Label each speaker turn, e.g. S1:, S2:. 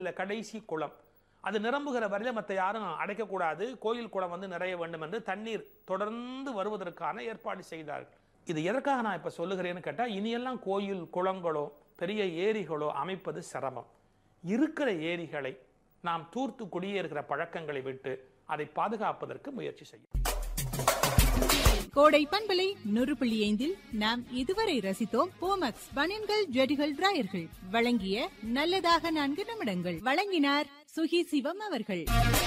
S1: இல்ல கடைசி குளம் அது நிரம்புகிற வரையில மற்ற யாரும் அடைக்கக்கூடாது கோயில் குளம் வந்து நிறைய வேண்டும் என்று தண்ணீர் தொடர்ந்து வருவதற்கான ஏற்பாடு செய்தார்கள் இது எதற்காக நான் இப்ப சொல்லுகிறேன்னு கேட்டா இனியெல்லாம் கோயில் குளங்களோ பெரிய ஏரிகளோ அமைப்பது சிரமம் இருக்கிற ஏரிகளை நாம் தூர்த்து குடியேறுகிற பழக்கங்களை விட்டு அதை பாதுகாப்பதற்கு முயற்சி செய்யும்
S2: கோடை பண்பலை நூறு புள்ளி ஐந்தில் நாம் இதுவரை ரசித்தோம் போமக்ஸ் பனியன்கள் ஜெடிகள் டிராயர்கள் வழங்கிய நல்லதாக நான்கு நிமிடங்கள் வழங்கினார் சுகி சிவம் அவர்கள்